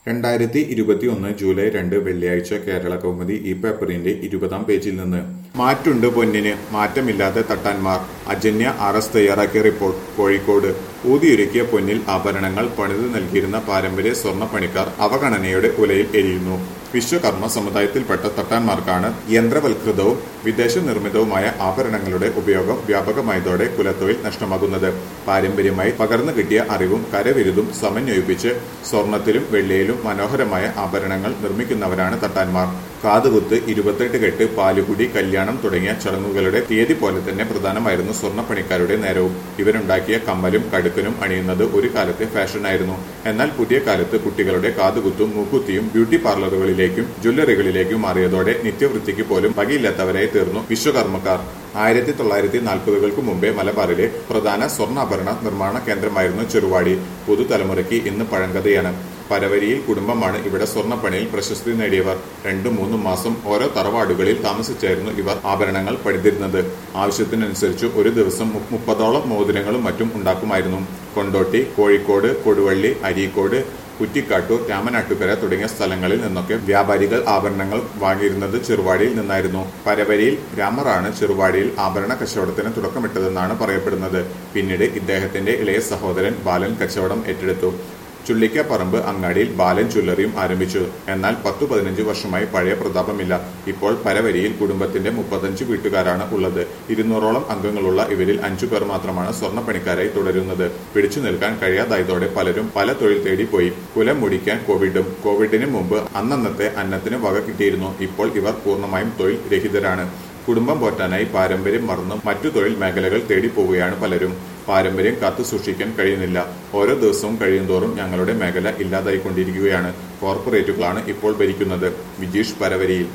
രണ്ടായിരത്തി ഇരുപത്തിയൊന്ന് ജൂലൈ രണ്ട് വെള്ളിയാഴ്ച കേരള കൗമുദി ഈ പേപ്പറിന്റെ ഇരുപതാം പേജിൽ നിന്ന് മാറ്റുണ്ട് പൊന്നിന് മാറ്റമില്ലാതെ തട്ടാൻമാർ അജന്യ ആർ എസ് തയ്യാറാക്കിയ റിപ്പോർട്ട് കോഴിക്കോട് ഊതിയൊരുക്കിയ പൊന്നിൽ ആഭരണങ്ങൾ പണിതു നൽകിയിരുന്ന പാരമ്പര്യ സ്വർണ്ണ പണിക്കാർ അവഗണനയുടെ ഉലയിൽ എരിയുന്നു വിശ്വകർമ്മ സമുദായത്തിൽപ്പെട്ട തട്ടാൻമാർക്കാണ് യന്ത്രവൽകൃതവും വിദേശ നിർമ്മിതവുമായ ആഭരണങ്ങളുടെ ഉപയോഗം വ്യാപകമായതോടെ കുലത്തൊഴിൽ നഷ്ടമാകുന്നത് പാരമ്പര്യമായി പകർന്നു കിട്ടിയ അറിവും കരവിരുതും സമന്വയിപ്പിച്ച് സ്വർണത്തിലും വെള്ളിയിലും മനോഹരമായ ആഭരണങ്ങൾ നിർമ്മിക്കുന്നവരാണ് തട്ടാൻമാർ കാതുകുത്ത് ഇരുപത്തെട്ട് കെട്ട് പാലുകുടി കല്യാണം തുടങ്ങിയ ചടങ്ങുകളുടെ തീയതി പോലെ തന്നെ പ്രധാനമായിരുന്നു സ്വർണ്ണപ്പണിക്കാരുടെ നേരവും ഇവരുണ്ടാക്കിയ കമ്മലും കടുക്കനും അണിയുന്നത് ഒരു കാലത്തെ ഫാഷനായിരുന്നു എന്നാൽ പുതിയ കാലത്ത് കുട്ടികളുടെ കാതുകുത്തും മൂക്കുത്തിയും ബ്യൂട്ടി പാർലറുകളിലേക്കും ജ്വല്ലറികളിലേക്കും മാറിയതോടെ നിത്യവൃത്തിക്ക് പോലും വകയില്ലാത്തവരായി തീർന്നു വിശ്വകർമ്മക്കാർ ആയിരത്തി തൊള്ളായിരത്തി നാൽപ്പതുകൾക്ക് മുമ്പേ മലബാറിലെ പ്രധാന സ്വർണ്ണാഭരണ നിർമ്മാണ കേന്ദ്രമായിരുന്നു ചെറുവാടി പുതുതലമുറയ്ക്ക് ഇന്ന് പഴങ്കഥയാണ് പരവരിയിൽ കുടുംബമാണ് ഇവിടെ സ്വർണ്ണപ്പണിയിൽ പ്രശസ്തി നേടിയവർ രണ്ടും മൂന്നും മാസം ഓരോ തറവാടുകളിൽ താമസിച്ചായിരുന്നു ഇവർ ആഭരണങ്ങൾ പണിതിരുന്നത് ആവശ്യത്തിനനുസരിച്ച് ഒരു ദിവസം മു- മുപ്പതോളം മോതിരങ്ങളും മറ്റും ഉണ്ടാക്കുമായിരുന്നു കൊണ്ടോട്ടി കോഴിക്കോട് കൊടുവള്ളി അരീക്കോട് കുറ്റിക്കാട്ടൂർ രാമനാട്ടുകര തുടങ്ങിയ സ്ഥലങ്ങളിൽ നിന്നൊക്കെ വ്യാപാരികൾ ആഭരണങ്ങൾ വാങ്ങിയിരുന്നത് ചെറുവാടിയിൽ നിന്നായിരുന്നു പരവരിയിൽ രാമറാണ് ചെറുവാടിയിൽ ആഭരണ കച്ചവടത്തിന് തുടക്കമിട്ടതെന്നാണ് പറയപ്പെടുന്നത് പിന്നീട് ഇദ്ദേഹത്തിന്റെ ഇളയ സഹോദരൻ ബാലൻ കച്ചവടം ഏറ്റെടുത്തു ചുള്ളിക്കപ്പറമ്പ് അങ്ങാടിയിൽ ബാലൻ ജ്വല്ലറിയും ആരംഭിച്ചു എന്നാൽ പത്തു പതിനഞ്ച് വർഷമായി പഴയ പ്രതാപമില്ല ഇപ്പോൾ പരവരിയിൽ കുടുംബത്തിന്റെ മുപ്പത്തഞ്ച് വീട്ടുകാരാണ് ഉള്ളത് ഇരുന്നൂറോളം അംഗങ്ങളുള്ള ഇവരിൽ അഞ്ചു പേർ മാത്രമാണ് സ്വർണ്ണപ്പണിക്കാരായി തുടരുന്നത് പിടിച്ചു നിൽക്കാൻ കഴിയാതായതോടെ പലരും പല തൊഴിൽ തേടി പോയി കുലം മുടിക്കാൻ കോവിഡും കോവിഡിന് മുമ്പ് അന്നന്നത്തെ അന്നത്തിന് വക കിട്ടിയിരുന്നു ഇപ്പോൾ ഇവർ പൂർണ്ണമായും തൊഴിൽ രഹിതരാണ് കുടുംബം പോറ്റാനായി പാരമ്പര്യം മറന്ന് മറ്റു തൊഴിൽ മേഖലകൾ തേടി പോവുകയാണ് പലരും പാരമ്പര്യം കാത്തു സൂക്ഷിക്കാൻ കഴിയുന്നില്ല ഓരോ ദിവസവും കഴിയുന്തോറും ഞങ്ങളുടെ മേഖല ഇല്ലാതായിക്കൊണ്ടിരിക്കുകയാണ് കോർപ്പറേറ്റുകളാണ് ഇപ്പോൾ ഭരിക്കുന്നത് വിജീഷ് പരവരിയിൽ